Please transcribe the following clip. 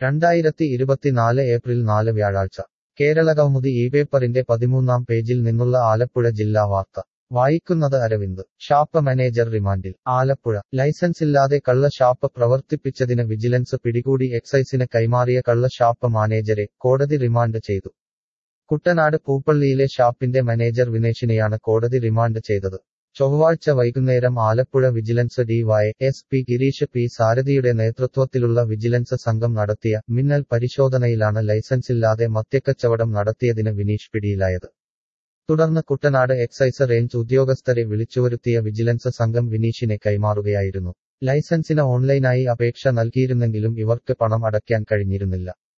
രണ്ടായിരത്തി ഇരുപത്തിനാല് ഏപ്രിൽ നാല് വ്യാഴാഴ്ച കേരളകൗമുദി ഈ പേപ്പറിന്റെ പതിമൂന്നാം പേജിൽ നിന്നുള്ള ആലപ്പുഴ ജില്ലാ വാർത്ത വായിക്കുന്നത് അരവിന്ദ് ഷാപ്പ് മാനേജർ റിമാൻഡിൽ ആലപ്പുഴ ലൈസൻസില്ലാതെ കള്ള ഷാപ്പ് പ്രവർത്തിപ്പിച്ചതിന് വിജിലൻസ് പിടികൂടി എക്സൈസിന് കൈമാറിയ കള്ള ഷാപ്പ് മാനേജരെ കോടതി റിമാൻഡ് ചെയ്തു കുട്ടനാട് പൂപ്പള്ളിയിലെ ഷാപ്പിന്റെ മാനേജർ വിനേഷിനെയാണ് കോടതി റിമാൻഡ് ചെയ്തത് ചൊവ്വാഴ്ച വൈകുന്നേരം Alappuzha vigilance D Y S P Girish P സാരഥിയുടെ നേതൃത്വത്തിലുള്ള വിജിലൻസ് സംഘം നടത്തിയ മിന്നൽ പരിശോധനയിലാണ് ലൈസൻസില്ലാതെ മദ്യക്കച്ചവടം നടത്തിയതിന് വിനീഷ് പിടിയിലായത് തുടർന്ന് കുട്ടനാട് എക്സൈസ് റേഞ്ച് ഉദ്യോഗസ്ഥരെ വിളിച്ചുവരുത്തിയ വിജിലൻസ് സംഘം വിനീഷിനെ കൈമാറുകയായിരുന്നു ലൈസൻസിന് ഓൺലൈനായി അപേക്ഷ നൽകിയിരുന്നെങ്കിലും ഇവർക്ക് പണം അടയ്ക്കാൻ കഴിഞ്ഞിരുന്നില്ല